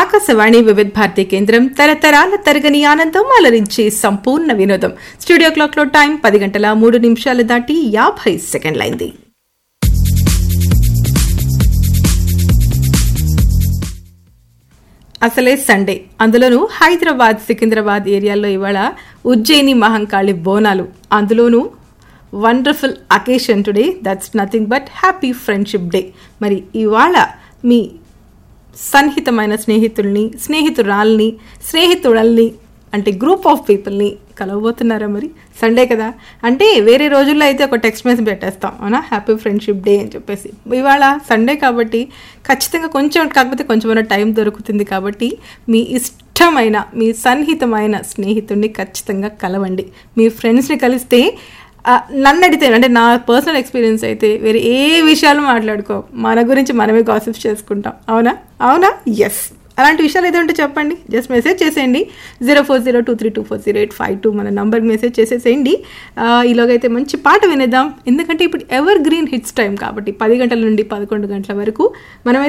ఆకాశవాణి వివిధ భారతి కేంద్రం తరతరాల తరగని ఆనందం అలరించే సంపూర్ణ వినోదం స్టూడియో క్లాక్ లో టైం పది గంటల మూడు నిమిషాలు దాటి యాభై సెకండ్లైంది అసలే సండే అందులోనూ హైదరాబాద్ సికింద్రాబాద్ ఏరియాలో ఇవాళ ఉజ్జయిని మహంకాళి బోనాలు అందులోనూ wonderful occasion today that's nothing but happy friendship day మరి ఇవాళ మీ సన్నిహితమైన స్నేహితుల్ని స్నేహితురాల్ని స్నేహితుడల్ని అంటే గ్రూప్ ఆఫ్ పీపుల్ని కలవబోతున్నారా మరి సండే కదా అంటే వేరే రోజుల్లో అయితే ఒక టెక్స్ట్ మెసేజ్ పెట్టేస్తాం అవునా హ్యాపీ ఫ్రెండ్షిప్ డే అని చెప్పేసి ఇవాళ సండే కాబట్టి ఖచ్చితంగా కొంచెం కాకపోతే కొంచెమైనా టైం దొరుకుతుంది కాబట్టి మీ ఇష్టమైన మీ సన్నిహితమైన స్నేహితుడిని ఖచ్చితంగా కలవండి మీ ఫ్రెండ్స్ని కలిస్తే ఆ, నన్ను అడిగితే అంటే నా పర్సనల్ ఎక్స్పీరియన్స్ అయితే వేరే ఏ విషయాలు మాట్లాడుకో మన గురించి మనమే గాసిప్స్ చేసుకుంటాం అవునా అవునా ఎస్ అలాంటి విషయాలు ఏదో ఉంటే చెప్పండి జస్ట్ మెసేజ్ చేసేయండి zero four zero two three two four zero eight five two మన నంబర్కి మెసేజ్ చేసేసేయండి ఆ, ఈలోగైతే మంచి పాట వినేద్దాం ఎందుకంటే ఇప్పుడు ఎవర్ గ్రీన్ హిట్స్ టైం కాబట్టి పది గంటల నుండి పదకొండు గంటల వరకు మనమైతే